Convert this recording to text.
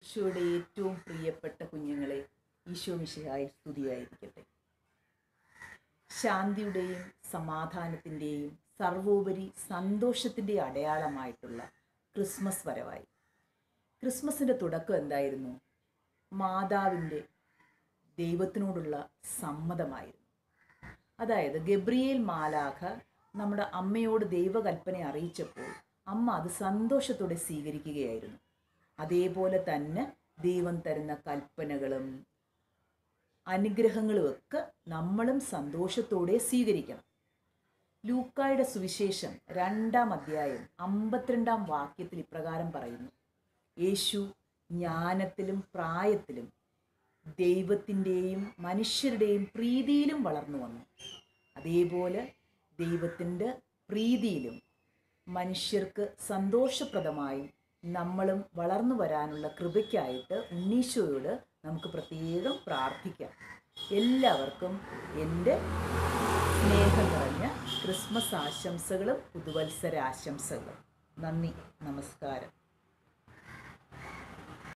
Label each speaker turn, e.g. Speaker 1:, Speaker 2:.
Speaker 1: ഈശോയുടെ ഏറ്റവും പ്രിയപ്പെട്ട കുഞ്ഞുങ്ങളെ ഈശോ മിശിഹായി സ്തുതിയായിരിക്കട്ടെ ശാന്തിയുടെയും സമാധാനത്തിൻ്റെയും സർവോപരി സന്തോഷത്തിൻ്റെ അടയാളമായിട്ടുള്ള ക്രിസ്മസ് വരവായി ക്രിസ്മസിൻ്റെ തുടക്കം എന്തായിരുന്നു മാതാവിൻ്റെ ദൈവത്തിനോടുള്ള സമ്മതമായിരുന്നു അതായത് ഗബ്രിയേൽ മാലാഖ നമ്മുടെ അമ്മയോട് ദൈവകൽപ്പന അറിയിച്ചപ്പോൾ അമ്മ അത് സന്തോഷത്തോടെ സ്വീകരിക്കുകയായിരുന്നു അതേപോലെ തന്നെ ദൈവം തരുന്ന കൽപ്പനകളും അനുഗ്രഹങ്ങളുമൊക്കെ നമ്മളും സന്തോഷത്തോടെ സ്വീകരിക്കണം ലൂക്കായുടെ സുവിശേഷം രണ്ടാം അധ്യായം അമ്പത്തിരണ്ടാം വാക്യത്തിൽ ഇപ്രകാരം പറയുന്നു യേശു ജ്ഞാനത്തിലും പ്രായത്തിലും ദൈവത്തിൻ്റെയും മനുഷ്യരുടെയും പ്രീതിയിലും വളർന്നു വന്നു അതേപോലെ ദൈവത്തിൻ്റെ പ്രീതിയിലും മനുഷ്യർക്ക് സന്തോഷപ്രദമായും നമ്മളും വളർന്നു വരാനുള്ള കൃപയ്ക്കായിട്ട് ഉണ്ണീശോയോട് നമുക്ക് പ്രത്യേകം പ്രാർത്ഥിക്കാം എല്ലാവർക്കും എൻ്റെ സ്നേഹം നിറഞ്ഞ ക്രിസ്മസ് ആശംസകളും പുതുവത്സര ആശംസകളും നന്ദി നമസ്കാരം